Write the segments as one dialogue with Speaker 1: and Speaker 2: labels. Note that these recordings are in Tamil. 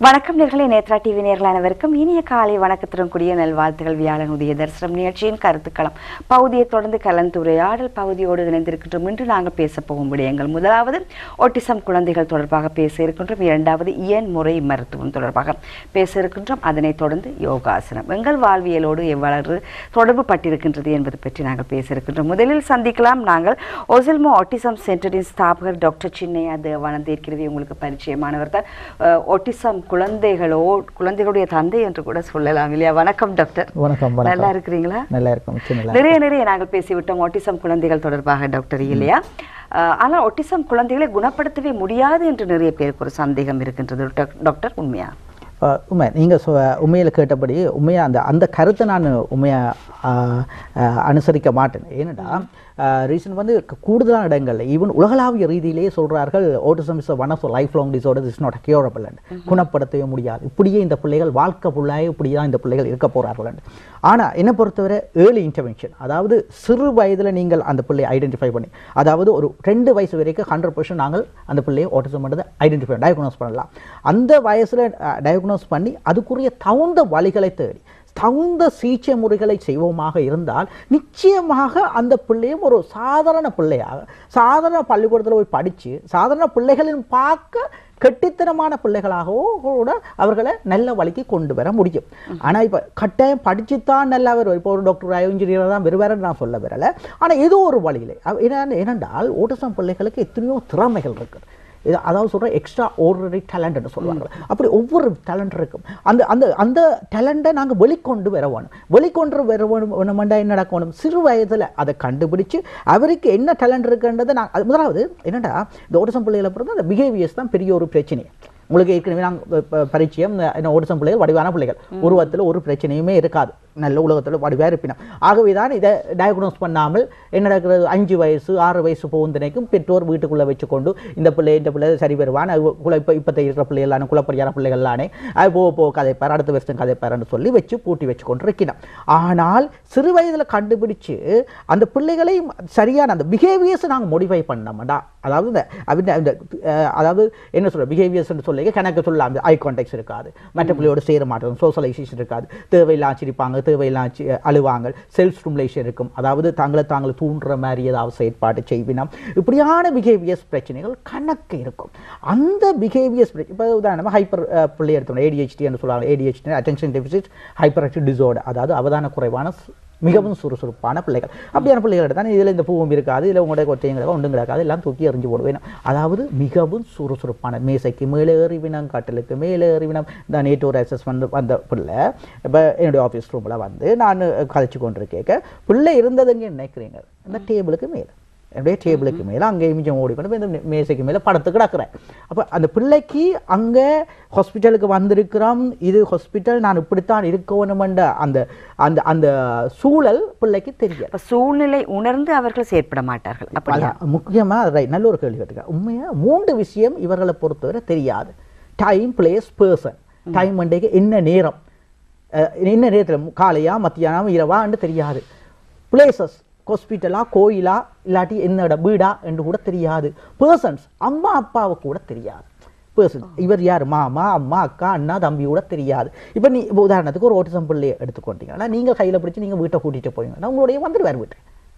Speaker 1: வணக்கம் நேர்களே நேத்ரா டிவி நேர்கள் அனைவருக்கும் இனிய காலை வணக்கத்துடன் கூடிய நல்வாழ்த்துகள் வியாழன் உதய தரிசனம் நிகழ்ச்சியின் கருத்துக்களம் பகுதியை தொடர்ந்து கலந்துரையாடல் பகுதியோடு இணைந்திருக்கின்றோம் என்று நாங்கள் பேசப் போகும் விடயங்கள் முதலாவது ஒட்டிசம் குழந்தைகள் தொடர்பாக பேச இருக்கின்றோம் இரண்டாவது இயன் முறை மருத்துவம் தொடர்பாக பேச இருக்கின்றோம் அதனைத் தொடர்ந்து யோகாசனம் எங்கள் வாழ்வியலோடு எவ்வாறு தொடர்பு பட்டிருக்கின்றது என்பது பற்றி நாங்கள் பேச இருக்கின்றோம் முதலில் சந்திக்கலாம் நாங்கள் ஒசில்மோ ஒட்டிசம் சென்டரின் ஸ்தாபகர் டாக்டர் சின்னையா தேவானந்த் ஏற்கனவே உங்களுக்கு பரிச்சயமானவர் தான் ஒட்டிசம் குழந்தைகளோ குழந்தைகளுடைய தந்தை என்று கூட சொல்லலாம் இல்லையா வணக்கம் டாக்டர்
Speaker 2: வணக்கம்
Speaker 1: நல்லா
Speaker 2: வணக்கம்
Speaker 1: இருக்கிறீங்களா
Speaker 2: நல்லா இருக்கும் சின்ன
Speaker 1: நிறைய நிறைய நாங்கள் பேசிவிட்டோம் ஒட்டிசம் குழந்தைகள் தொடர்பாக டாக்டர் இல்லையா அஹ், ஆனால் ஒட்டிசம் குழந்தைகளை குணப்படுத்தவே முடியாது என்று நிறைய பேருக்கு ஒரு சந்தேகம் இருக்கின்றது டாக்- டாக்டர் உண்மையா
Speaker 2: அஹ் உண்மை நீங்கள் சொ உண்மையில் கேட்டபடி உண்மையாக அந்த அந்த கருத்தை நான் உண்மையாக அனுசரிக்க மாட்டேன் ஏனெண்டா ரீசன் வந்து கு- கூடுதலான இடங்கள்ல ஈவன் உலகளாவிய ரீதியிலேயே சொல்கிறார்கள் autism is one of lifelong disorder is not curable குணப்படுத்தவே முடியாது இப்படியே இந்த பிள்ளைகள் வாழ்க்கை ஃபுல்லாக இப்படி தான் இந்த பிள்ளைகள் இருக்க போகிறார்கள் ஆனால் என்னை பொறுத்தவரை ஏர்லி இன்டர்வென்ஷன் அதாவது சிறு வயதில் நீங்கள் அந்த பிள்ளையை ஐடென்டிஃபை பண்ணி அதாவது ஒரு ரெண்டு வயசு வரைக்கும் ஹண்ட்ரட் நாங்கள் அந்த பிள்ளையை ஓட்டிசம் பண்ணுறதை ஐடென்டிஃபை டயக்னோஸ் பண்ணலாம் அந்த வயசில் டயக்னோஸ் பண்ணி அதுக்குரிய தகுந்த வழிகளை தேடி தகுந்த சிகிச்சை முறைகளை செய்வோமாக இருந்தால் நிச்சயமாக அந்த பிள்ளையும் ஒரு சாதாரண பிள்ளையாக சாதாரண பள்ளிக்கூடத்தில் போய் படித்து சாதாரண பிள்ளைகளின் பார்க்க கெட்டித்தனமான பிள்ளைகளாகவோ கூட அவர்களை நல்ல வழிக்கு கொண்டு வர முடியும் ஆனால் இப்போ கட்டாயம் படிச்சு தான் நல்லா வரும் இப்போ ஒரு டாக்டர் இன்ஜினியர் தான் வருவாருன்னு நான் சொல்ல வரல ஆனால் ஏதோ ஒரு வழியிலே அவ- என்ன ஏனென்றால் ஓட்டிசம் பிள்ளைகளுக்கு எத்தனையோ திறமைகள் இருக்குது இது அதாவது சொல்கிறேன் எக்ஸ்ட்ரா ஆர்டினரி டேலண்ட்னு சொல்லுவாங்க அப்படி ஒவ்வொரு டேலண்ட் இருக்கும் அந்த அந்த அந்த டேலண்ட்டை நாங்கள் வெளிக்கொண்டு வர வேணும் வெளிக்கொண்டு வர வேணும் வேணுமெண்டா என்ன நடக்கணும் சிறு வயதில் அதை கண்டுபிடிச்சு அவருக்கு என்ன டேலண்ட் இருக்குன்றதை நான் அது முதலாவது என்னடா இந்த ஓட்டிசம் பிள்ளைகளை பொறுத்த அந்த பிஹேவியர்ஸ் தான் பெரிய ஒரு பிரச்சனை உங்களுக்கு ஏற்கனவே நாங்கள் பரிச்சயம் இந்த என்ன ஓட்டிசம் பிள்ளைகள் வடிவான பிள்ளைகள் உருவத்தில் ஒரு பிரச்சனையுமே இருக்காது நல்ல உலகத்தில் வடிவாக இருப்பினம் ஆகவே தான் இதை டயக்னோஸ் பண்ணாமல் என்ன நடக்கிறது அஞ்சு வயசு ஆறு வயசு போகுந்தனைக்கும் பெற்றோர் வீட்டுக்குள்ளே வச்சுக்கொண்டு இந்த பிள்ளை இந்த பிள்ளை சரி வருவான் அது குல இப்போ இப்போத்த இருக்கிற பிள்ளைகளான குலப்படியான பிள்ளைகளானே அது போக போக கதைப்பார் அடுத்த வருஷம் கதைப்பாருன்னு சொல்லி வச்சு பூட்டி வச்சு கொண்டு இருக்கிறோம் ஆனால் சிறு வயதில் கண்டுபிடிச்சு அந்த பிள்ளைகளை சரியான அந்த பிஹேவியர்ஸை நாங்கள் மோடிஃபை பண்ணோம்டா அதாவது இந்த அவங்க இந்த அஹ், அதாவது என்ன சொல்ற பிஹேவியர்ஸ்னு சொல்லி கணக்கு சொல்லலாம் ஐ கான்டாக்ட்ஸ் இருக்காது மற்ற பிள்ளையோட சேர மாட்டோம் சோஷலைசேஷன் இருக்காது தேவையில்லாம் சிரிப்பாங்க தேவையில்லாம் சி- அழுவாங்க செல்ஃப் ஸ்டிமுலேஷன் இருக்கும் அதாவது தாங்களை தாங்களை தூண்டுற மாதிரி ஏதாவது செயற்பாடு செய்வினம் இப்படியான பிஹேவியர்ஸ் பிரச்சனைகள் கணக்கு இருக்கும் அந்த பிஹேவியர்ஸ் இப்போ உதாரணமாக ஹைப்பர் பிள்ளை எடுத்தோம் ஏடிஹெச்டி சொல்லுவாங்க ADHD attention deficit hyperactive disorder அதாவது அவதான குறைவான சு- மிகவும் சுறுசுறுப்பான பிள்ளைகள் அப்படியான பிள்ளைகள் தான் இதில் இந்த பூவும் இருக்காது இல்லை உங்களுடைய கொச்சையும் கிடக்காது ஒன்றும் கிடக்காது எல்லாம் தூக்கி எறிஞ்சு போடுவேன் அதாவது மிகவும் சுறுசுறுப்பான மேசைக்கு மேலே ஏறிவினம் கட்டிலுக்கு மேலே ஏறிவினம் இந்த நேற்று ஒரு அசஸ்மெண்ட் வந்த பிள்ளை இப்போ என்னுடைய ஆஃபீஸ் ரூமில் வந்து நான் கதைச்சு கொண்டு கேட்க பிள்ளை இருந்ததுங்க நினைக்கிறீங்க அந்த டேபிளுக்கு மேலே அப்படியே டேபிளுக்கு மேலே அங்கே இமிஞ்சம் ஓடிக்கொண்டு இந்த மே- மேசைக்கு மேலே படுத்து கிடக்குறேன் அப்போ அந்த பிள்ளைக்கு அங்கே ஹாஸ்பிட்டலுக்கு வந்திருக்கிறோம் இது ஹாஸ்பிட்டல் நான் இப்படித்தான் இருக்கணுமென்ற அந்த அந்த அந்த சூழல் பிள்ளைக்கு தெரியல
Speaker 1: அப்ப சூழ்நிலை உணர்ந்து அவர்கள் செயற்பட மாட்டார்கள் அப்படியா
Speaker 2: அதான் முக்கியமாக ரைட் நல்ல ஒரு கேள்வி கேட்டுக்க உண்மையாக மூன்று விஷயம் இவர்களை பொறுத்தவரை தெரியாது டைம் பிளேஸ் பர்சன் டைம் மண்டேக்கு என்ன நேரம் அஹ், என்ன நேரத்தில் காலையா மத்தியானம் இரவான்னு தெரியாது பிளேசஸ் ஹாஸ்பிட்டலா கோயிலா இல்லாட்டி என்ன இடம் வீடா என்று கூட தெரியாது பர்சன்ஸ் அம்மா அப்பாவை கூட தெரியாது பர்சன் இவர் யார் மாமா அம்மா அக்கா அண்ணா தம்பி கூட தெரியாது இப்போ நீ இப்போ உதாரணத்துக்கு ஒரு ஓட்டிசம் பிள்ளையை எடுத்துக்கொண்டீங்கன்னா நீங்கள் கையில் பிடிச்சி நீங்கள் வீட்டை கூட்டிகிட்டு போவீங்கன்னா உங்களுடைய வந்துடுவார் வீட்டை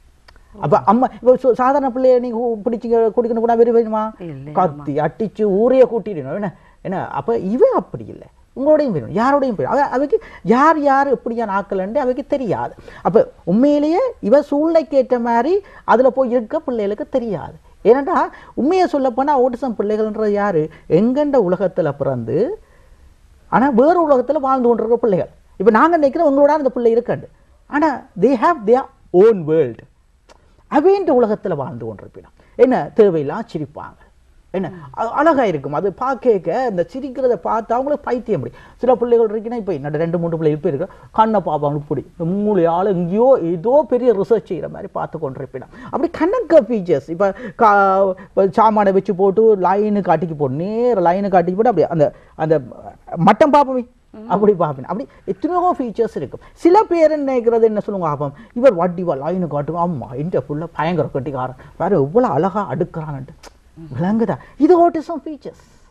Speaker 2: அப்ப அம்மா இப்போ சு- சாதாரண பிள்ளைய நீங்க ஊ- பிடிச்சு குடிக்கணும் கூட வெறும் வேணுமா
Speaker 1: இல்லை,
Speaker 2: கத்தி அடிச்சு ஊரைய கூட்டிடணும் என்ன என்ன அப்ப இவன் அப்படி இல்லை உங்களோடையும் வேணும் யாரோடையும் போயிடும் அவ அவைக்கு யார் யார் எப்படியான ஆக்கலன்ட்டு அவைக்கு தெரியாது அப்ப உண்மையிலேயே இவ சூழ்நிலைக்கு ஏற்ற மாதிரி அதுல போய் இருக்க பிள்ளைகளுக்கு தெரியாது ஏனண்டா உண்மையை சொல்லப்போனால் ஓட்டிசம் பிள்ளைகள்ன்றது யாரு எங்கண்ட உலகத்துல பிறந்து ஆனா வேறு உலகத்துல வாழ்ந்து கொண்டிருக்கிற பிள்ளைகள் இப்போ நாங்க நினைக்கிறோம் உங்களோட அந்த பிள்ளை இருக்காண்டு ஆனா they have their own world அவேண்ட உலகத்துல வாழ்ந்து கொண்டிருப்பினான் என்ன தேவையில்லாம் சிரிப்பாங்க என்ன அ- அழகா இருக்கும் அது பார்க்க இந்த சிரிக்கிறத பார்த்து அவங்களுக்கு பைத்தியம் அப்படி சில பிள்ளைகள் இருக்குன்னா இப்போ என்னோட ரெண்டு மூணு பிள்ளைகள் இப்போ இருக்கு கண்ணை பார்ப்பாங்க இப்படி இந்த மூளையால் எங்கேயோ ஏதோ பெரிய ரிசர்ச் செய்கிற மாதிரி பார்த்து கொண்டிருப்பினான் அப்படி கணக்க ஃபீச்சர்ஸ் இப்போ கா இப்போ சாமானை வச்சு போட்டு லைனு காட்டிக்கு போட்டு நேர லைனு காட்டிக்கு போட்டு அப்படி அந்த அந்த மட்டம் பார்ப்போமே அப்படி பார்ப்பேன் அப்படி எத்தனையோ ஃபீச்சர்ஸ் இருக்கும் சில பேர் நினைக்கிறது என்ன சொல்லுவாங்க ஆப்பம் இவர் வட்டிவா லைனு காட்டுவோம் அம்மா இந்த ஃபுல்லாக பயங்கர கட்டிக்காரன் வேறு எவ்வளோ அழகா அடுக்கிறான்ட்டு விளங்குதா இது ஆட்டிசம் ஃபீச்சர்ஸ்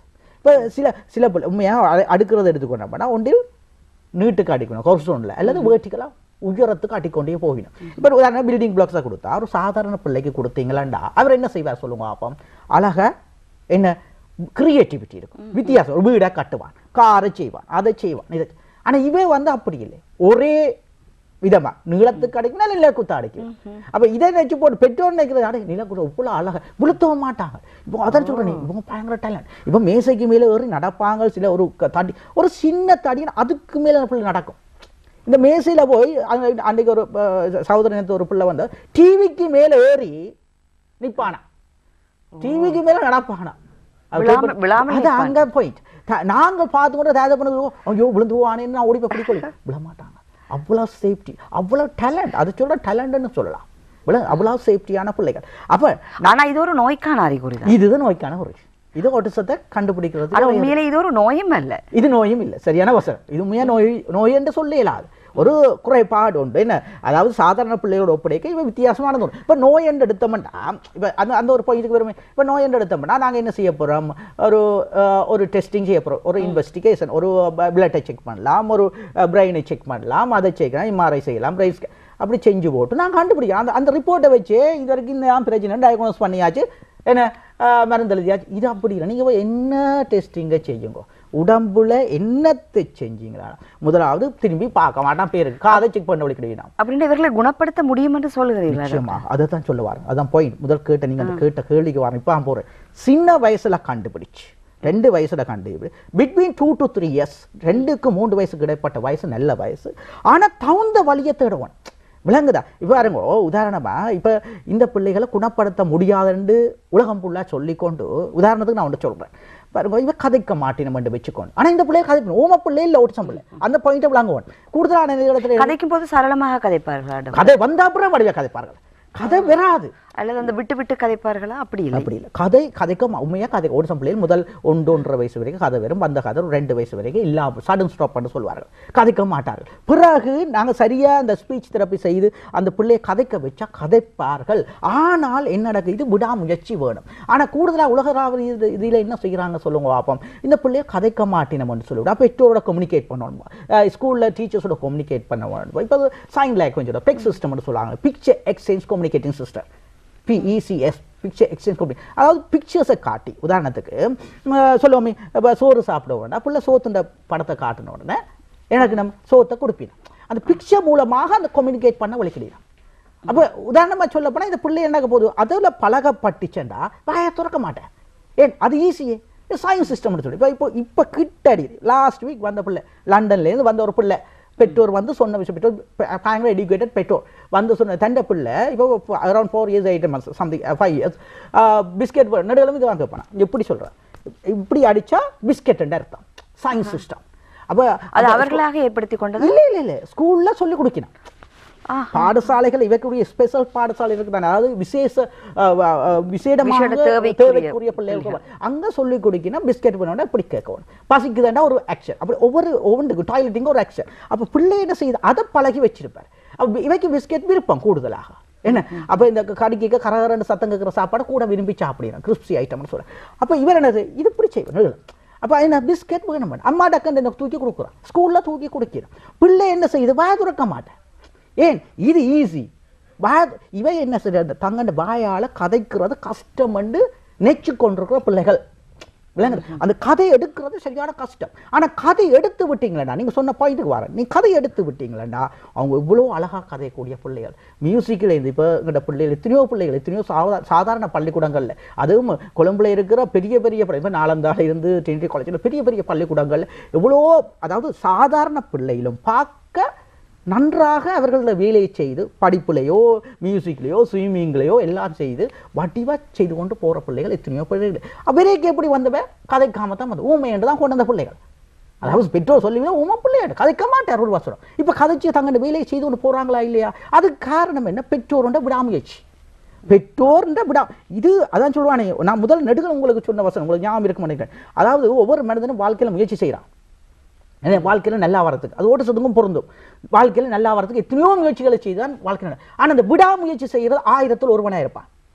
Speaker 2: இப்போ சில சில பிள்ளை உண்மையாக அ- அடுக்கிறது எடுத்துக்கொண்டோம்னா ஒன்றில் நீட்டுக்கு அடிக்கணும் கொர்ஸ்டோனில் அல்லது வேர்ட்டிக்கலாக உயரத்துக்கு அடிக்கொண்டே போகணும் இப்போ ஒரு உதாரணம் பில்டிங் பிளாக்ஸை கொடுத்தா ஒரு சாதாரண பிள்ளைக்கு கொடுத்தீங்களாண்டா அவர் என்ன செய்வார் சொல்லுங்க அப்போ அழகா என்ன கிரியேட்டிவிட்டி இருக்கும் வித்தியாசம் ஒரு வீடை கட்டுவான் காரை செய்வான் அதை செய்வான் இதை ஆனா இவன் வந்து அப்படி இல்லை ஒரே விதமா நீளத்துக்கு அடைக்கும் நில குத்த அடைக்கும் அப்ப இதை நினைச்சு போட்டு பெற்றோர் நினைக்கிறது அடே நிலக்குத்த இவ்வளோ அழகா விழுத்தவும் மாட்டாங்க இப்போ அதான் சொல்றேன் இவங்க பயங்கர டேலண்ட் இப்போ மேசைக்கு மேலே ஏறி நடப்பாங்க சில ஒரு க- தடி ஒரு சின்ன தடி அதுக்கு மேல பிள்ளை நடக்கும் இந்த மேசையில போய் அங்க- அன்னைக்கு ஒரு அஹ், சகோதரன் நேத்து ஒரு பிள்ளை வந்து டிவிக்கு மேல ஏறி நிப்பானா டிவிக்கு மேல நடப்பானா அது
Speaker 1: விழாம-
Speaker 2: paper-
Speaker 1: விழாமல்
Speaker 2: அது அங்க போயிட்டு த- நாங்க பார்த்து கூட தேவை பண்ணுவோம் ஐயோ விழுந்துவானேன்னு நான் ஓடி போய் பிடிக்கொள்ளி விழ மாட்டாங்க அவ்வளோ சேஃப்டி அவ்வளோ டேலண்ட் அது சொல்ற டேலண்ட்னு சொல்லலாம் விழ அவ்வளோ சேஃப்டியான பிள்ளைகள் அப்ப
Speaker 1: ஆனா இது ஒரு நோய்க்கான அறிகுறி தான்
Speaker 2: இதுதான் நோய்க்கான ஒரு விஷயம் இது ஒட்டிசத்தை கண்டுபிடிக்கிறது
Speaker 1: ஆனா உண்மையிலே இது ஒரு நோயும் அல்ல
Speaker 2: இது நோயும் இல்லை சரியான வசனம் இது உண்மையா நோய் நோய் என்று சொல்ல இயலாது ஒரு குறைபாடு உண்டு என்ன அதாவது சாதாரண பிள்ளையோட ஒப்படைக்க இவன் வித்தியாசமானது ஒன்று இப்போ நோய் என்று எடுத்தோம்னா இப்போ அந்த அந்த ஒரு பாயிண்ட்டுக்கு வருமே இப்போ நோய் என்று எடுத்தோம்னா நாங்கள் என்ன செய்ய போகிறோம் ஒரு அஹ், ஒரு டெஸ்டிங் செய்ய போகிறோம் ஒரு இன்வெஸ்டிகேஷன் ஒரு பிளட்டை செக் பண்ணலாம் ஒரு பிரெயினை செக் பண்ணலாம் அதை செக் எம்ஆர்ஐ செய்யலாம் பிரைஸ் அப்படி செஞ்சு போட்டு நான் கண்டுபிடிக்கிறேன் அந்த அந்த ரிப்போர்ட்டை வச்சு இது வரைக்கும் இந்த பிரச்சனை டயக்னோஸ் பண்ணியாச்சு என்ன அஹ், மருந்து எழுதியாச்சு இது அப்படி இல்லை நீங்கள் என்ன டெஸ்டிங்கை செய்யுங்க உடம்புல என்னத்தை செஞ்சீங்களா முதலாவது திரும்பி பார்க்க மாட்டான் பேருக்கு காதை செக் பண்ண வழிக்கிடுவீனா
Speaker 1: அப்படின்னு இவர்களை குணப்படுத்த முடியும் என்று சொல்லுகிறீர்கள்
Speaker 2: நிச்சயமா அதை தான் சொல்ல வரேன் அதான் பாயிண்ட் முதல் கேட்ட நீங்க அந்த கேட்ட கேள்விக்கு வரேன் இப்போ போறேன் சின்ன வயசுல கண்டுபிடிச்சு ரெண்டு வயசுல கண்டுபிடி between two to three years ரெண்டுக்கு மூன்று வயசுக்கு இடைப்பட்ட வயசு நல்ல வயசு ஆனா தகுந்த வழியை தேடுவான் விளங்குதா இப்போ பாருங்க உதாரணமா இப்ப இந்த பிள்ளைகளை குணப்படுத்த முடியாதுன்னு உலகம் ஃபுல்லாக சொல்லிக்கொண்டு உதாரணத்துக்கு நான் ஒன்று சொல்றேன் பாருங்க இவ கதைக்க மாட்டினம் என்று வச்சுக்கோங்க ஆனா இந்த பிள்ளைய கதைக்கணும் ஓம பிள்ளை இல்லை ஓடிச்சம் பிள்ளை அந்த பாயிண்ட்டை விளங்குவான் கூடுதலான இடத்துல
Speaker 1: கதைக்கும் போது சரளமாக கதைப்பார்கள்
Speaker 2: கதை வந்த அப்புறம் வடிவ கதைப்பார்கள் கதை வராது
Speaker 1: அல்லது அந்த விட்டு விட்டு கதைப்பார்களா அப்படி இல்லை
Speaker 2: அப்படி இல்லை கதை கதைக்கும் உண்மையாக கதை ஒரு சில பிள்ளைகள் முதல் ஒன்று ஒன்றரை வயசு வரைக்கும் கதை வரும் வந்த கதை ஒரு ரெண்டு வயசு வரைக்கும் இல்லாம சடன் ஸ்டாப் பண்ண சொல்வார்கள் கதைக்க மாட்டார்கள் பிறகு நாங்கள் சரியா அந்த ஸ்பீச் தெரப்பி செய்து அந்த பிள்ளையை கதைக்க வச்சா கதைப்பார்கள் ஆனால் என்ன நடக்குது இது விடாமுயற்சி வேணும் ஆனா கூடுதலா உலகளாவிய இது இதில் என்ன செய்கிறாங்க சொல்லுங்க பாப்போம் இந்த பிள்ளையை கதைக்க மாட்டினோம்னு சொல்லிவிடும் அப்போ பெற்றோரோட கம்யூனிகேட் பண்ணணும் ஸ்கூலில் டீச்சர்ஸோட கம்யூனிகேட் பண்ண வேணும் இப்போ சைன் லாங்குவேஜோட பெக் சிஸ்டம்னு சொல்லுவாங்க picture exchange communicating system PECS picture exchange company அதாவது பிக்சர்ஸை காட்டி உதாரணத்துக்கு ம, சொல்லுவோமே இப்போ சோறு சாப்பிட உடனே புள்ள சோத்துண்ட படத்தை காட்டின உடனே எனக்கு நம்ம சோத்தை கொடுப்பீங்க அந்த பிக்சர் மூலமாக அந்த கம்யூனிகேட் பண்ண வழிக்கிடலாம் அப்போ உதாரணமாக சொல்ல போனால் இந்த பிள்ளை என்ன போகுது அதில் பழகப்பட்டுச்சேன்டா வாயை திறக்க மாட்டேன் ஏன் அது ஈஸியே சயின்ஸ் சிஸ்டம்னு சொல்லி இப்போ இப்போ இப்போ கிட்டடி லாஸ்ட் வீக் வந்த பிள்ளை லண்டன்லேருந்து வந்த ஒரு பிள்ளை பெற்றோர் வந்து சொன்ன விஷயம் பெற்றோர் ப- பயங்கர எடியூகேட்டட் பெற்றோர் வந்து சொன்ன தண்டை பிள்ளை இப்போ around four years eight months something five years பிஸ்கெட் நடுவில் இது வாங்க போனான் எப்படி சொல்கிறேன் இப்படி அடிச்சா பிஸ்கெட் அர்த்தம் சயின்ஸ் சிஸ்டம் அப்போ
Speaker 1: அது அவர்களாக ஏற்படுத்தி கொண்டது
Speaker 2: இல்லை இல்லை இல்லை ஸ்கூலில் சொல்லி கொடுக்கணும்
Speaker 1: ஆ
Speaker 2: பாடசாலைகள் இவற்றுடைய ஸ்பெஷல் பாடசாலை இருக்குதானே அதாவது விசேஷ அஹ், அஹ், விசேடமாக
Speaker 1: விசேட தேவைக்குரிய
Speaker 2: தேவைக்குரிய பிள்ளைகளுக்கு அங்க சொல்லி கொடுக்கணும் பிஸ்கெட் பண்ணோட இப்படி கேட்கணும் பசிக்குதுன்னா ஒரு ஆக்ஷன் அப்படி ஒவ்வொரு ஒவ்வொன்றுக்கு டாய்லெட்டிங்க ஒரு ஆக்ஷன் அப்ப பிள்ளை என்ன செய்யுது அதை பழகி வச்சிருப்பார் அப்ப இவைக்கு பிஸ்கெட் விருப்பம் கூடுதலாக என்ன அப்ப இந்த கடிக்க கரகரன்னு சத்தம் கேட்குற சாப்பாடை கூட விரும்பி சாப்பிடணும் கிறிஸ்பி ஐட்டம்னு சொல்றேன் அப்ப இவர் என்னது இது இப்படி செய்வார் அப்ப என்ன பிஸ்கெட் வேணும் அம்மா டக்குன்னு எனக்கு தூக்கி கொடுக்குறான் ஸ்கூல்ல தூக்கி கொடுக்கிறோம் பிள்ளை என்ன செய்யுது வாய துறக்க மாட்டேன் ஏன் இது ஈஸி வா இவை என்ன செய்ய அந்த தங்கண்ட வாயால கதைக்கிறது கஷ்டம்னு நெச்சு கொண்டிருக்கிற பிள்ளைகள் விளங்குது அந்த கதை எடுக்கிறது சரியான கஷ்டம் ஆனா கதை எடுத்து விட்டீங்களா நீங்க சொன்ன பாயிண்ட்டுக்கு வரேன் நீ கதை எடுத்து விட்டீங்களா அவங்க இவ்வளோ அழகா கதையக்கூடிய பிள்ளைகள் மியூசிக்கில் இருந்து இப்போ எங்கிட்ட பிள்ளைகள் எத்தனையோ பிள்ளைகள் எத்தனையோ சாதா சாதாரண பள்ளிக்கூடங்கள்ல அதுவும் கொழும்புல இருக்கிற பெரிய பெரிய பள்ளி இப்போ நாலந்தால இருந்து ட்ரினிட்டி காலேஜில் பெரிய பெரிய பள்ளிக்கூடங்கள்ல எவ்வளோ அதாவது சாதாரண பிள்ளைகளும் பார்க்க நன்றாக அவர்களோட வேலையை செய்து படிப்புலையோ மியூசிக்லையோ ஸ்விம்மிங்லையோ எல்லாம் செய்து வடிவா செய்து கொண்டு போற பிள்ளைகள் எத்தனையோ பிள்ளைகள் அவரேக்கு எப்படி வந்தவன் கதைக்காம தான் வந்து ஊமையன்று தான் கொண்டு வந்த பிள்ளைகள் அதாவது பெற்றோர் சொல்லுவீங்க உமா பிள்ளையாடு கதைக்க மாட்டார் ஒரு வசனம் இப்போ கதைச்சு தங்கட வேலையை செய்து கொண்டு போறாங்களா இல்லையா அதுக்கு காரணம் என்ன பெற்றோருண்ட விடாமுயற்சி பெற்றோர்ன்ற விடா இது அதான் சொல்லுவானே நான் முதல் நெடுகள் உங்களுக்கு சொன்ன வசனம் உங்களுக்கு ஞாபகம் இருக்கும் நினைக்கிறேன் அதாவது ஒவ்வொரு மனிதனும் வாழ்க்கையில முயற்சி செய்கிறான் ஏன்னா வாழ்க்கையில் நல்லா வரதுக்கு அது ஓட்டு சதுங்கும் பொருந்தும் வாழ்க்கையில் நல்லா வரதுக்கு எத்தனையோ முயற்சிகளை செய்தான் வாழ்க்கை நட- ஆனா அந்த விடாமுயற்சி செய்கிறது ஆயிரத்தில் ஒருவனா இருப்பான்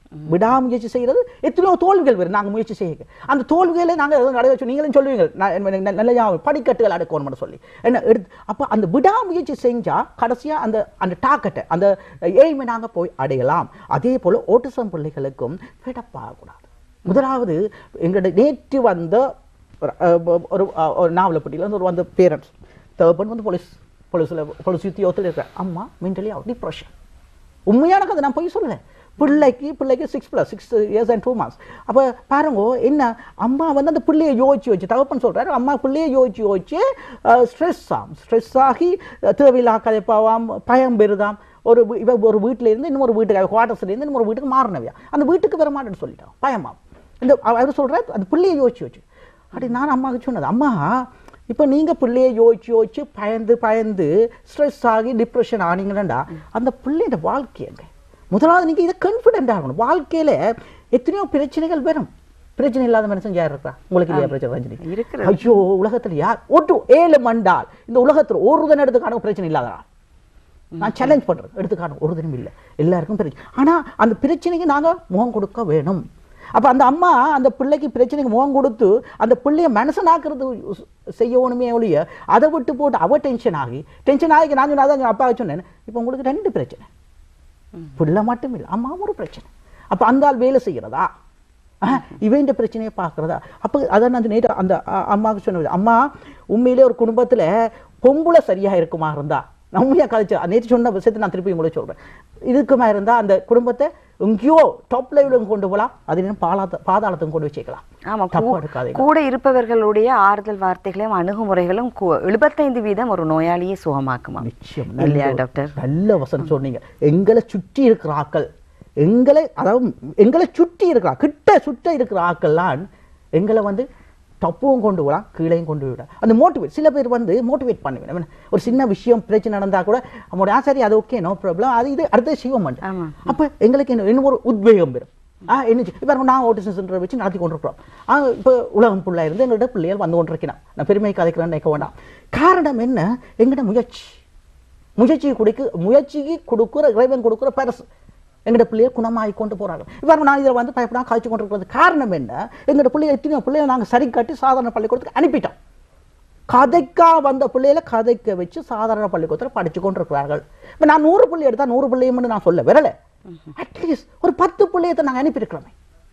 Speaker 2: விடாமுயற்சி செய்கிறது எத்தனையோ தோல்விகள் வரும் நாங்கள் முயற்சி செய்ய அந்த தோல்விகளை நாங்கள் எதுவும் நடை வச்சு நீங்களும் சொல்லுவீங்க நான் எனக்கு ந- நல்ல ஞாபகம், படிக்கட்டுகள் அடுக்கணும்னு சொல்லி என்ன எடுத்து அப்போ அந்த விடாமுயற்சி செஞ்சா கடைசியா அந்த அந்த டாக்கெட்டை அந்த எய்மை நாங்கள் போய் அடையலாம் அதே போல ஓட்டிசம் பிள்ளைகளுக்கும் கூடாது முதலாவது எங்களுடைய நேற்று வந்த ஒரு, அஹ், ஒரு அஹ், ஒரு நாவலப்பட்டியில் வந்து ஒரு வந்த பேரண்ட்ஸ் தேர்ப்பன் வந்து போலீஸ் போலீஸில் போலீஸ் உத்தியோகத்தில் இருக்கிற அம்மா மென்டலி அவுட் டிப்ரெஷன் உண்மையான கதை நான் போய் சொல்லலை பிள்ளைக்கு பிள்ளைக்கு six plus six years and two months அப்போ பாருங்க என்ன அம்மா வந்து அந்த பிள்ளையை யோசிச்சு வச்சு தகப்பன் சொல்றாரு அம்மா பிள்ளையை யோசிச்சு யோசிச்சு ஸ்ட்ரெஸ் ஆகும் ஸ்ட்ரெஸ் ஆகி அஹ், தேவையில்லா கதைப்பாவாம் பயம் பெறுதாம் ஒரு வீ- இவ ஒரு வீட்டில் இருந்து இன்னொரு வீட்டுக்கு குவார்டர்ஸ்ல இருந்து இன்னொரு வீட்டுக்கு மாறினவியா அந்த வீட்டுக்கு வர மாட்டேன்னு சொல்லிட்டான் பயமாம் இந்த அவ- அவர் சொல்றாரு அந்த பிள்ளையை யோசிச்சு வச்சு அப்படி நான் அம்மாவுக்கு சொன்னது அம்மா இப்போ நீங்க பிள்ளையை யோசிச்சு யோசிச்சு பயந்து பயந்து ஸ்ட்ரெஸ் ஆகி டிப்ரெஷன் ஆனீங்கன்னா அந்த பிள்ளையோட வாழ்க்கையங்க முதலாவது நீங்க இதை கான்ஃபிடென்ட் ஆகணும் வாழ்க்கையில எத்தனையோ பிரச்சனைகள் வரும் பிரச்சனை இல்லாத மனுஷன் யார் இருக்கா உங்களுக்கு இல்லையா பிரச்சனை ரஞ்சினி
Speaker 1: இருக்கிறது.
Speaker 2: ஐயோ உலகத்துல யார் ஒட்டு ஏழு மண்டால் இந்த உலகத்துல ஒரு தினம் எடுத்துக்கான பிரச்சனை இல்லாத ஆள் நான் சேலஞ்ச் பண்றேன் எடுத்துக்காணும் ஒரு தினம் இல்லை எல்லாருக்கும் பிரச்சனை ஆனா அந்த பிரச்சனைக்கு நாங்க முகம் கொடுக்க வேணும் அப்ப அந்த அம்மா அந்த பிள்ளைக்கு பிரச்சனைக்கு முகம் கொடுத்து அந்த பிள்ளைய மனசனாக்குறது செய்யணுமே ஒழிய அதை விட்டு போட்டு அவ டென்ஷன் ஆகி டென்ஷன் ஆகி நான் சொன்னா அதான் அப்பா சொன்னேன் இப்போ உங்களுக்கு ரெண்டு பிரச்சனை பிள்ளை மட்டும் இல்லை அம்மாவும் ஒரு பிரச்சனை அப்ப அந்த ஆள் வேலை செய்யறதா ஆஹ், இவன் பிரச்சனையை பார்க்கறதா அப்போ அதான் நான் நேற்று அந்த அ- அம்மாவுக்கு சொன்னது அம்மா உண்மையிலே ஒரு குடும்பத்துல பொம்பளை சரியா இருக்குமா இருந்தா நான் உண்மையா கதைச்சு நேற்று சொன்ன விஷயத்தை நான் திருப்பி உங்களுக்கு சொல்றேன் இதுக்குமா இருந்தா அந்த குடும்பத்தை எங்கேயோ டாப் லெவலுக்கு கொண்டு போகலாம் அது இன்னும் பாலாத்த பாதாளத்துக்கு கொண்டு வச்சுக்கலாம்
Speaker 1: ஆமா
Speaker 2: தப்பா
Speaker 1: கூ-
Speaker 2: எடுக்காதீங்க.
Speaker 1: கூட இருப்பவர்களுடைய ஆறுதல் வார்த்தைகளையும் அணுகுமுறைகளும் கு- 75 வீதம் ஒரு நோயாளியை சுகமாக்குமா
Speaker 2: நிச்சயம்
Speaker 1: இல்லையா
Speaker 2: நல்ல-
Speaker 1: டாக்டர்
Speaker 2: நல்ல வசனம் சொன்னீங்க எங்களை சுற்றி இருக்கிற ஆக்கள் எங்களை அதாவது எங்களை சுற்றி இருக்கிற கிட்ட சுட்ட இருக்கிற ஆக்கள்லாம் எங்களை வந்து தப்புவும் கொண்டு விடலாம் கீழையும் கொண்டு விட அந்த மோட்டிவேட் சில பேர் வந்து மோட்டிவேட் பண்ணுவேன் ஒரு சின்ன விஷயம் பிரச்சனை நடந்தா கூட அவங்களுடைய ஆ சரி அது ஓகே நோ ப்ராப்ளம் அது இது அடுத்த சிவம்
Speaker 1: ஆமா.
Speaker 2: அப்ப எங்களுக்கு என்ன இன்னும் ஒரு உத்வேகம் பெறும் ஆ என்ன இப்போ நான் ஓட்டிசம் சென்டரை வச்சு நடத்தி கொண்டிருக்கிறோம் ஆ இப்போ உலகம் ஃபுல்லாக இருந்து எங்கள்கிட்ட பிள்ளைகள் வந்து கொண்டிருக்கிறான் நான் பெருமை கதைக்கிறேன்னு நினைக்க வேண்டாம் காரணம் என்ன எங்கள்கிட்ட முயற்சி முயற்சி கொடுக்க முயற்சிக்கு கொடுக்குற இறைவன் கொடுக்குற பரிசு எங்கள்ட பிள்ளைய குணமாகி கொண்டு போறாங்க இப்போ நான் இதில் வந்து பயப்படாம காய்ச்சி கொண்டு இருக்கிறது காரணம் என்ன எங்கள்ட பிள்ளைய எத்தனையோ பிள்ளைய நாங்கள் சரி காட்டி சாதாரண பள்ளிக்கூடத்துக்கு அனுப்பிட்டோம் கதைக்கா வந்த பிள்ளையில கதைக்க வச்சு சாதாரண பள்ளிக்கூடத்தில் படிச்சு கொண்டு இருக்கிறார்கள் இப்போ நான் நூறு பிள்ளை எடுத்தா நூறு பிள்ளையும் நான் சொல்ல விரல அட்லீஸ்ட் ஒரு பத்து பிள்ளையத்தை நாங்கள் அனுப்பியிருக்கிறோமே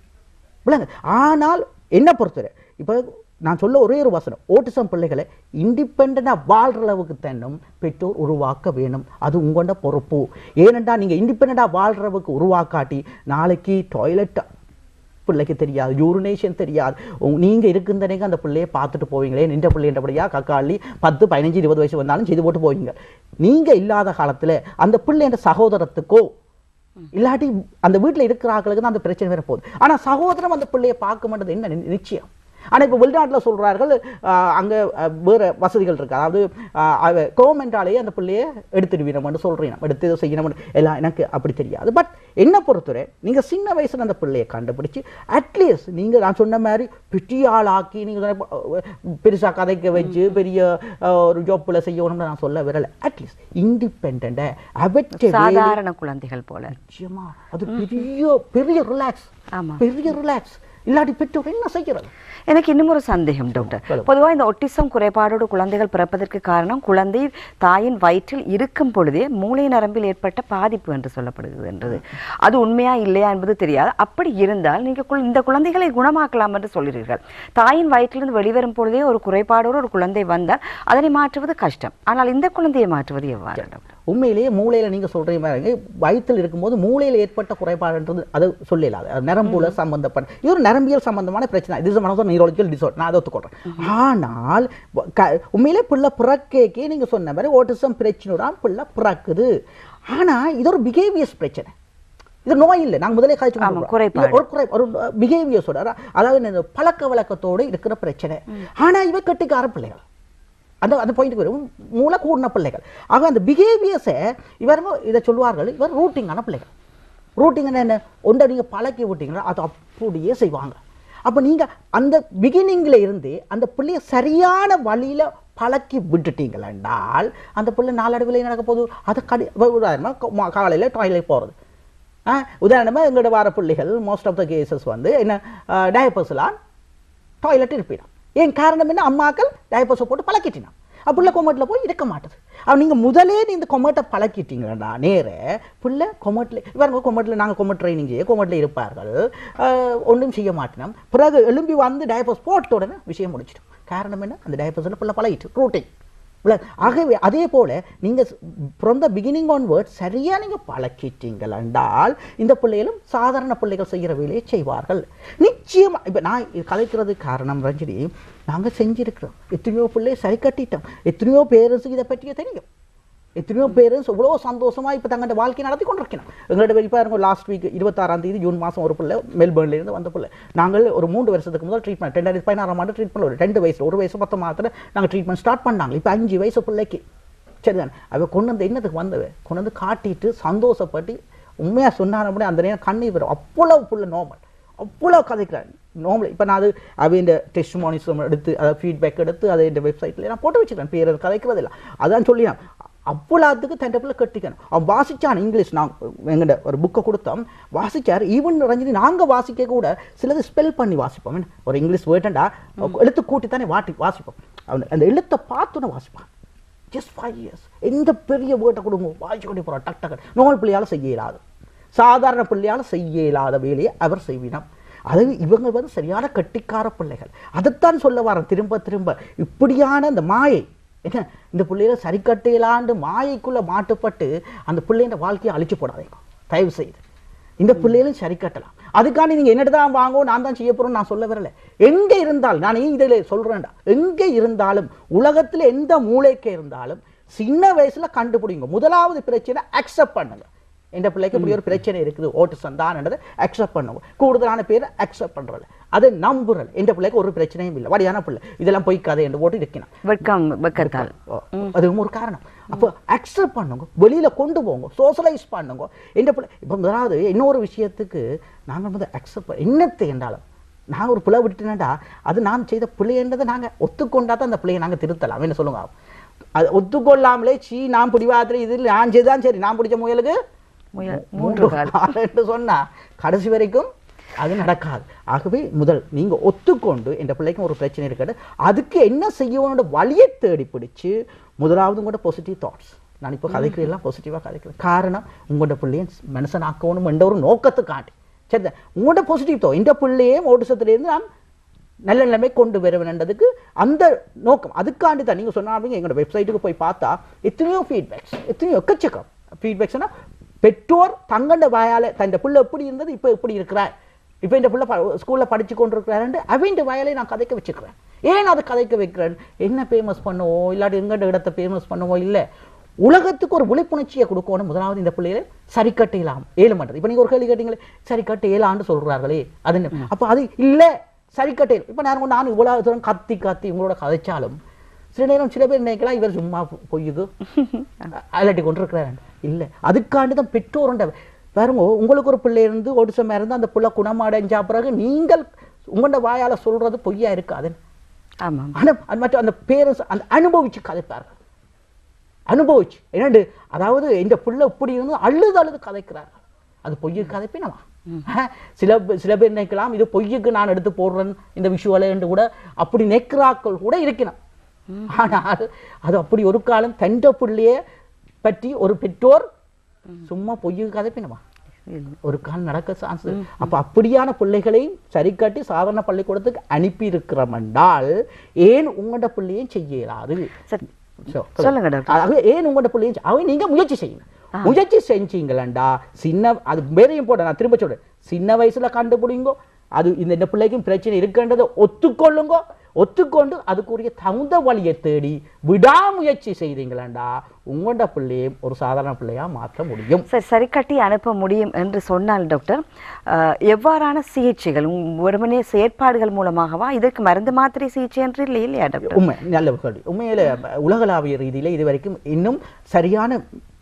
Speaker 2: விளங்க ஆனால் என்ன பொறுத்தவரை இப்போ நான் சொல்ல ஒரே ஒரு வசனம் ஓட்டிசம் பிள்ளைகளை இண்டிபெண்டாக வாழ்கிற அளவுக்கு தன்னும் பெற்றோர் உருவாக்க வேணும் அது உங்களோட பொறுப்பு ஏனென்றா நீங்கள் இண்டிபெண்டாக வாழ்கிறவுக்கு உருவாக்காட்டி நாளைக்கு டாய்லெட் பிள்ளைக்கு தெரியாது யூரினேஷன் தெரியாது உங்க- நீங்க இருக்குந்தனைக்கு அந்த பிள்ளையை பார்த்துட்டு போவீங்களே நின்ற பிள்ளைன்றபடியா கக்காளி பத்து பதினஞ்சு இருபது வயசு வந்தாலும் செய்து போட்டு போவீங்க நீங்க இல்லாத காலத்துல அந்த பிள்ளைன்ற சகோதரத்துக்கோ இல்லாட்டி அந்த வீட்டில் இருக்கிற ஆட்களுக்கு தான் அந்த பிரச்சனை வர போகுது ஆனா சகோதரம் அந்த பிள்ளையை பார்க்க மாட்டது என்ன நி- நிச்சயம் ஆனா இப்போ வெளிநாட்டில் சொல்றார்கள் ஆஹ், அங்க அஹ், வேற வசதிகள் இருக்கு அதாவது கவர்மெண்டாலேயே அந்த பிள்ளையை எடுத்துடுவீனம்னு சொல்றீங்க எடுத்து இதை செய்யணும் எல்லாம் எனக்கு அப்படி தெரியாது பட் என்ன பொறுத்தவரை நீங்க சின்ன வயசுல அந்த பிள்ளையை கண்டுபிடிச்சு அட்லீஸ்ட் நீங்க நான் சொன்ன மாதிரி பெரிய ஆளாக்கி நீங்க சொன்ன, அஹ், பெருசா கதைக்க வச்சு பெரிய அஹ், ஒரு ஜாப்ல செய்யணும்னு நான் சொல்ல வரல அட்லீஸ்ட் இண்டிபெண்ட அவற்றை
Speaker 1: சாதாரண குழந்தைகள் போல
Speaker 2: நிச்சயமா அது பெரிய பெரிய ரிலாக்ஸ்
Speaker 1: ஆமா
Speaker 2: பெரிய ரிலாக்ஸ் இல்லாட்டி பெற்றோர் என்ன செய்கிறது
Speaker 1: எனக்கு இன்னும் ஒரு சந்தேகம் டாக்டர்
Speaker 2: சொல்லுங்க.
Speaker 1: பொதுவா இந்த ஒட்டிசம் குறைபாடோடு குழந்தைகள் பிறப்பதற்கு காரணம் குழந்தை தாயின் வயிற்றில் இருக்கும் பொழுதே மூளை நரம்பில் ஏற்பட்ட பாதிப்பு என்று சொல்லப்படுகிறது என்றது அது உண்மையா இல்லையா என்பது தெரியாது அப்படி இருந்தால் நீங்க கு- இந்த குழந்தைகளை குணமாக்கலாம் என்று சொல்கிறீர்கள் தாயின் வயிற்றிலிருந்து வெளிவரும் பொழுதே ஒரு குறைபாடோடு ஒரு குழந்தை வந்தால் அதனை மாற்றுவது கஷ்டம் ஆனால் இந்த குழந்தையை மாற்றுவது எவ்வாறு டாக்டர்
Speaker 2: உண்மையிலேயே மூளையில நீங்க சொல்ற மாதிரி வயிற்றில் இருக்கும்போது மூளையில ஏற்பட்ட குறைபாடுன்றது அது சொல்லலாது அது நரம்புல சம்பந்தப்பட்ட இது ஒரு நரம்பியல் சம்பந்தமான பிரச்சனை இது மனசோ நியூரலஜிக்கல் டிசார்டர் நான் அதை ஒத்துக்கொள்றேன் ஆனால் வ- க- உண்மையிலே பிள்ளை பிறக்கேக்கே நீங்க சொன்ன மாதிரி ஓட்டிசம் பிரச்சனையோட பிள்ளை பிறக்குது ஆனா இது ஒரு பிஹேவியர்ஸ் பிரச்சனை இது நோய் இல்லை நாங்க முதலே காய்ச்சி
Speaker 1: ஆமா, குறைபாடு.
Speaker 2: ஒரு குறை ஒரு பிஹேவியர்ஸோட அதாவது இந்த பழக்க வழக்கத்தோடு இருக்கிற பிரச்சனை ஆனா இவ கட்டிக்கார பிள்ளைகள் அந்த அந்த பாயிண்ட்டுக்கு வரும் மூளை கூடின பிள்ளைகள் ஆக அந்த பிஹேவியர்ஸை இவருங்க இதை சொல்லுவார்கள் இவர் ரூட்டிங்கான பிள்ளைகள் ரூட்டிங்னா என்ன ஒன்றை நீங்கள் பழக்கி விட்டீங்கன்னா அது அப்படியே செய்வாங்க அப்போ நீங்கள் அந்த பிகினிங்ல இருந்து அந்த பிள்ளைய சரியான வழியில பழக்கி விட்டுட்டீங்கள் என்றால் அந்த பிள்ளை நாளடைவில் நடக்க போகுது அதை கடி உதாரணமாக காலையில் டாய்லெட் போகிறது ஆ உதாரணமாக எங்களோட வார பிள்ளைகள் மோஸ்ட் ஆஃப் த கேசஸ் வந்து என்ன டயப்பர்ஸ்லாம் டாய்லெட் இருப்பிடும் ஏன் காரணம் என்ன அம்மாக்கள் டயப்பர்ஸை போட்டு பழக்கிட்டினான் புள்ள கொமட்டில் போய் இருக்க மாட்டுது அவன் நீங்கள் முதலே நீ இந்த கொமட்டை பழக்கிட்டீங்களா நேர புள்ள கொமட்டில் இவங்க கொமட்டில் நாங்கள் கொமட் ட்ரைனிங் செய்ய கொமட்டில் இருப்பார்கள் ஆஹ், ஒன்றும் செய்ய மாட்டினோம் பிறகு எழும்பி வந்து டயப்பர்ஸ் போட்ட உடனே விஷயம் முடிச்சிட்டோம் காரணம் என்ன அந்த டயப்பர்ஸில் புள்ள பழகிட்டு ரூட்டிங் இல்ல, ஆகவே அதே போல நீங்க ஃப்ரம் த பிகினிங் ஆன்வர்ட் சரியா நீங்க பழக்கிட்டீங்கள் என்றால் இந்த பிள்ளைகளும் சாதாரண பிள்ளைகள் செய்கிற வேலையை செய்வார்கள் நிச்சயமா இப்ப நான் இது கலைக்கிறது காரணம் ரஞ்சினி நாங்க செஞ்சிருக்கிறோம் எத்தனையோ பிள்ளை சரி கட்டிட்டோம் எத்தனையோ பேரண்ட்ஸுக்கு இதை பற்றியே தெரியும் எத்தனையோ பேரண்ட்ஸ் இவ்வளோ சந்தோஷமா இப்போ தங்களோட வாழ்க்கை நடத்தி கொண்டிருக்கணும் எங்களோட வெளிப்பா இருக்கும் லாஸ்ட் வீக் இருபத்தாறாம் தேதி ஜூன் மாதம் ஒரு பிள்ளை மெல்பர்ன்ல இருந்து வந்த பிள்ளை நாங்கள் ஒரு மூன்று வருஷத்துக்கு முதல் ட்ரீட்மெண்ட் ரெண்டாயிரத்தி பதினாறாம் ஆண்டு ட்ரீட்மெண்ட் ஒரு ரெண்டு வயசு ஒரு வயசு பத்து மாதத்தில் நாங்கள் ட்ரீட்மெண்ட் ஸ்டார்ட் பண்ணாங்க இப்போ அஞ்சு வயசு பிள்ளைக்கு சரிதானே அவ கொண்டு வந்து என்னத்துக்கு வந்தவ கொண்டு வந்து காட்டிட்டு சந்தோஷப்பட்டு உண்மையா சொன்னார் அந்த நேரம் கண்ணீர் வரும் அவ்வளவு புள்ள நார்மல் அவ்வளோ கதைக்கிறார் நார்மல் இப்போ நான் அது அவ இந்த டெஸ்ட் மானிஸ் எடுத்து அதை ஃபீட்பேக் எடுத்து அதை இந்த வெப்சைட்டில் நான் போட்டு வச்சுக்கிறேன் பேர் கதைக்கிறது இல்லை அதான் சொல்லி நான் அவ்வளோத்துக்கு தன் பிள்ளை கட்டிக்கணும் அவன் வாசிச்சான் இங்கிலீஷ் நான் எங்கிட்ட ஒரு புக்கை கொடுத்தோம் வாசிச்சார் ஈவன் ரஞ்சினி நாங்கள் வாசிக்க கூட சிலது ஸ்பெல் பண்ணி வாசிப்போம் என்ன? ஒரு இங்கிலீஷ் வேர்டண்டா எழுத்து கூட்டி தானே வாட்டி வாசிப்போம் அவன் அந்த எழுத்தை பார்த்துன்னு வாசிப்பான் ஜஸ்ட் ஃபைவ் இயர்ஸ் எந்த பெரிய வேர்ட்டை கொடுங்க வாய்ச்சி கொண்டு போகிறான் டக் டக் நோமல் பிள்ளையால் செய்ய இயலாது சாதாரண பிள்ளையால் செய்ய இயலாத வேலையை அவர் செய்வினார் அது இவங்க வந்து சரியான கட்டிக்கார பிள்ளைகள் அதைத்தான் சொல்ல வரேன் திரும்ப திரும்ப இப்படியான இந்த மாயை என்ன இந்த பிள்ளைகளை சரி கட்டையிலாண்டு மாயைக்குள்ள மாட்டுப்பட்டு அந்த பிள்ளைங்க வாழ்க்கையை அழிச்சு போடாதீங்க தயவு செய்து இந்த பிள்ளைகளும் சரி கட்டலாம் அதுக்காண்டி நீங்க என்னட்டு தான் வாங்கும் நான் தான் செய்ய போறோம் நான் சொல்ல வரல எங்க இருந்தாலும் நான் இதில் சொல்றேன்டா எங்க இருந்தாலும் உலகத்துல எந்த மூளைக்கு இருந்தாலும் சின்ன வயசுல கண்டுபிடிங்க முதலாவது பிரச்சனை அக்செப்ட் பண்ணுங்க இந்த பிள்ளைக்கு இப்படி ஒரு பிரச்சனை இருக்குது ஓட்டிசம் தான்ன்றதை அக்செப்ட் பண்ணுங்க கூடுதலான பேர் அக்செப்ட் பண்றது அதை நம்புறல இந்த பிள்ளைக்கு ஒரு பிரச்சனையும் இல்லை வடியான பிள்ளை இதெல்லாம் போய் கதை என்று போட்டு இருக்கணும்
Speaker 1: வெட்கம் வெக்கத்தால்
Speaker 2: ஓ, அதுவும் ஒரு காரணம் அப்போ அக்செப்ட் பண்ணுங்க வெளியில கொண்டு போங்க சோஷலைஸ் பண்ணுங்க எந்த பிள்ளை இப்போ முதலாவது இன்னொரு விஷயத்துக்கு நாங்கள் வந்து அக்செப்ட் என்னத்தை என்றாலும் நான் ஒரு பிள்ளை விட்டுனேன்டா அது நான் செய்த பிள்ளைன்றதை நாங்க ஒத்துக்கொண்டா தான் அந்த பிள்ளையை நாங்க திருத்தலாம் என்ன சொல்லுங்க அது ஒத்துக்கொள்ளாமலே சீ நான் பிடிவாதில் இது நான் செய்தான் சரி நான் பிடிச்ச முயலுக்கு
Speaker 1: முயல் மூன்று கால்
Speaker 2: என்று சொன்னா கடைசி வரைக்கும் அது நடக்காது ஆகவே முதல் நீங்க ஒத்துக்கொண்டு இந்த பிள்ளைக்கும் ஒரு பிரச்சனை இருக்கிறது அதுக்கு என்ன செய்யணும்னு வழியை தேடி பிடிச்சு முதலாவது உங்களோட பாசிட்டிவ் தாட்ஸ் நான் இப்போ கதைக்கிறேன் எல்லாம் பாசிட்டிவாக கதைக்கிறேன் காரணம் உங்களோட பிள்ளையை மனுஷனாக்கணும் என்ற ஒரு நோக்கத்துக்காண்டி சரி உங்களோட பாசிட்டிவ் தோ இந்த பிள்ளையே ஓட்டுசத்துலேருந்து நான் நல்ல நிலைமை கொண்டு வருவேன்ன்றதுக்கு அந்த நோக்கம் அதுக்காண்டி தான் நீங்கள் சொன்னாங்க எங்களோட வெப்சைட்டுக்கு போய் பார்த்தா எத்தனையோ ஃபீட்பேக்ஸ் எத்தனையோ எக்கச்சக்கம் ஃபீட்பேக்ஸ்னா பெற்றோர் தங்கண்ட வாயால தன் பிள்ளை எப்படி இருந்தது இப்போ எப்படி இருக்கிறார் இப்போ இந்த பிள்ளை ஸ்கூலில் படிச்சு கொண்டு இருக்கிறாரு அவன் வாயாலே நான் கதைக்க வச்சுக்கிறேன் ஏன் அதை கதைக்க வைக்கிறேன் என்ன ஃபேமஸ் பண்ணுவோம் இல்லாட்டி எங்கண்ட இடத்தை ஃபேமஸ் பண்ணுவோம் இல்லை உலகத்துக்கு ஒரு விழிப்புணர்ச்சியை கொடுக்கணும் முதலாவது இந்த பிள்ளைகளை சரி கட்ட இயலாம் ஏழு மாட்டது இப்போ நீங்கள் ஒரு கேள்வி கேட்டீங்களே சரி கட்ட இயலான்னு சொல்றார்களே அது என்ன அப்போ அது இல்லை சரி கட்ட இப்போ நான் நான் இவ்வளவு தூரம் கத்தி கத்தி உங்களோட கதைச்சாலும் சில நேரம் சில பேர் நினைக்கலாம் இவர் சும்மா பொய்யுது அலட்டி கொண்டிருக்கிறாரு இல்லை அதுக்காண்டி தான் பெற்றோருண்ட பாருங்க உங்களுக்கு ஒரு பிள்ளை இருந்து ஒடிசமா இருந்து அந்த பிள்ளை குணமடைஞ்சா பிறகு நீங்கள் உங்களோட வாயால சொல்றது பொய்யா இருக்காது
Speaker 1: ஆமாம்
Speaker 2: ஆனா அது மட்டும் அந்த பேரண்ட்ஸ் அந்த அனுபவிச்சு கதைப்பார்கள் அனுபவிச்சு என்னண்டு அதாவது இந்த பிள்ளை இப்படி இருந்து அழுது அழுது கதைக்கிறார்கள் அது பொய்யுக்கு கதைப்பினவா சில பே- சில பேர் நினைக்கலாம் இது பொய்யுக்கு நான் எடுத்து போடுறேன் இந்த விஷுவலை என்று கூட அப்படி நெக்கிறாக்கள் கூட இருக்கணும் ஆனால் அது அப்படி ஒரு காலம் தண்ட பிள்ளைய பற்றி ஒரு பெற்றோர் சும்மா பொய்யுக்கு கதைப்பினவா
Speaker 1: இல்லை.
Speaker 2: ஒரு கால் நடக்க சான்ஸ் அப்ப அப்படியான பிள்ளைகளையும் சரி கட்டி சாதாரண பள்ளிக்கூடத்துக்கு அனுப்பி இருக்கிறமென்றால் ஏன் உங்களோட பிள்ளையும் செய்ய இயலாது
Speaker 1: சரி
Speaker 2: So,
Speaker 1: சொல்லுங்க டாக்டர்
Speaker 2: அதாவது ஏன் உங்களோட பிள்ளையும் செ- அவங்க நீங்க முயற்சி செய்யுங்க முயற்சி செஞ்சீங்களா சின்ன அது வேறையும் போட நான் திரும்ப சொல்றேன் சின்ன வயசுல கண்டுபிடிங்கோ அது இந்த இந்த பிள்ளைக்கும் பிரச்சனை இருக்குன்றதை ஒத்துக்கொள்ளுங்க ஒத்துக்கொண்டு அதுக்குரிய தகுந்த வழியை தேடி விடாமுயற்சி செய்தீங்களா உங்களோட பிள்ளையும் ஒரு சாதாரண பிள்ளையா மாற்ற முடியும்
Speaker 1: சரி சரி கட்டி அனுப்ப முடியும் என்று சொன்னால் டாக்டர் அஹ், எவ்வாறான சிகிச்சைகள் உம், வெறுமனே செயற்பாடுகள் மூலமாகவா இதற்கு மருந்து மாத்திரை சிகிச்சை என்று இல்லை இல்லையா டாக்டர்
Speaker 2: உண்மை நல்ல கேள்வி உண்மையில உலகளாவிய ரீதியில இது வரைக்கும் இன்னும் சரியான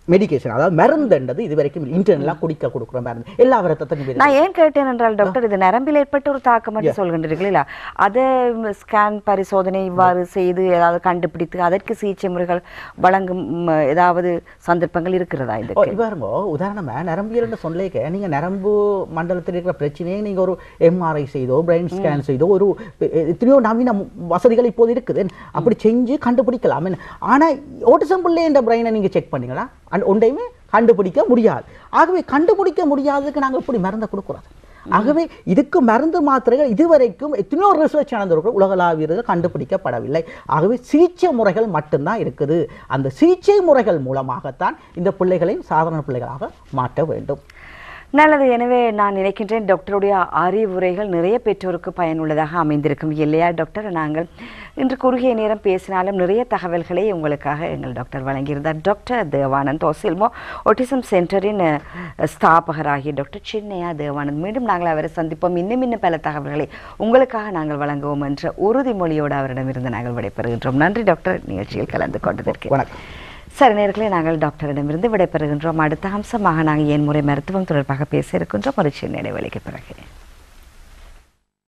Speaker 2: மெடிகேஷன் அதாவது மருந்துன்றது இது வரைக்கும் இன்டர்னலாக குடிக்க கொடுக்குற மருந்து எல்லா ரத்தத்துக்கும்
Speaker 1: நான் ஏன் கேட்டேன் என்றால் டாக்டர் இது நரம்பில் ஏற்பட்ட ஒரு தாக்கம் என்று சொல்கின்றீர்கள் இல்ல அதை ஸ்கேன் பரிசோதனை இவ்வாறு செய்து ஏதாவது கண்டுபிடித்து அதற்கு சிகிச்சை முறைகள் வழங்கும் ம், ஏதாவது சந்தர்ப்பங்கள் இருக்கிறதா
Speaker 2: ஓ,
Speaker 1: இதுக்கு
Speaker 2: இது பாருங்க உதாரணமா நரம்பியல்னு சொல்லிக்க நீங்க நரம்பு மண்டலத்தில் இருக்கிற பிரச்சனையை நீங்க ஒரு எம்ஆர்ஐ செய்தோ பிரெயின் ஸ்கேன் செய்தோ ஒரு எ- எத்தனையோ நவீன வசதிகள் இப்போது இருக்குது அப்படி செஞ்சு கண்டுபிடிக்கலாம் என்ன. ஆனா ஓட்டிசம் பிள்ளை என்ற பிரெயினை நீங்க செக் பண்ணீங்களா அண்ட் ஒன்றையுமே கண்டுபிடிக்க முடியாது ஆகவே கண்டுபிடிக்க முடியாததுக்கு நாங்க எப்படி மருந்தை கொடுக்குறோம் ஆகவே இதுக்கு மருந்து மாத்திரைகள் இதுவரைக்கும் எத்தனையோ ரிசர்ச் நடந்திருக்கும் உலகளாவியது கண்டுபிடிக்கப்படவில்லை ஆகவே சிகிச்சை முறைகள் மட்டும்தான் இருக்குது அந்த சிகிச்சை முறைகள் மூலமாகத்தான் இந்த பிள்ளைகளையும் சாதாரண பிள்ளைகளாக மாற்ற வேண்டும்
Speaker 1: நல்லது எனவே நான் நினைக்கின்றேன் டாக்டருடைய அறிவுரைகள் நிறைய பெற்றோருக்கு பயனுள்ளதாக அமைந்திருக்கும் இல்லையா டாக்டர் நாங்கள் இன்று குறுகிய நேரம் பேசினாலும் நிறைய தகவல்களை உங்களுக்காக எங்கள் டாக்டர் வழங்கியிருந்தார் டாக்டர் தேவானந்த் ஓசில்மோ ஒட்டிசம் சென்டரின் அஹ், ஸ்தாபகராகிய டாக்டர் சின்னையா தேவானந்த் மீண்டும் நாங்கள் அவரை சந்திப்போம் இன்னும் இன்னும் பல தகவல்களை உங்களுக்காக நாங்கள் வழங்குவோம் என்ற உறுதிமொழியோடு அவரிடமிருந்து நாங்கள் விடைபெறுகின்றோம் நன்றி டாக்டர் நிகழ்ச்சியில் கலந்து கொண்டதற்கு
Speaker 2: வணக்கம்
Speaker 1: சரி நேர்களே நாங்கள் டாக்டரிடமிருந்து விடைபெறுகின்றோம் அடுத்த அம்சமாக நாங்கள் ஏன் முறை மருத்துவம் தொடர்பாக பேச இருக்கின்றோம் ஒரு சின்ன இடைவெளிக்கு பிறகு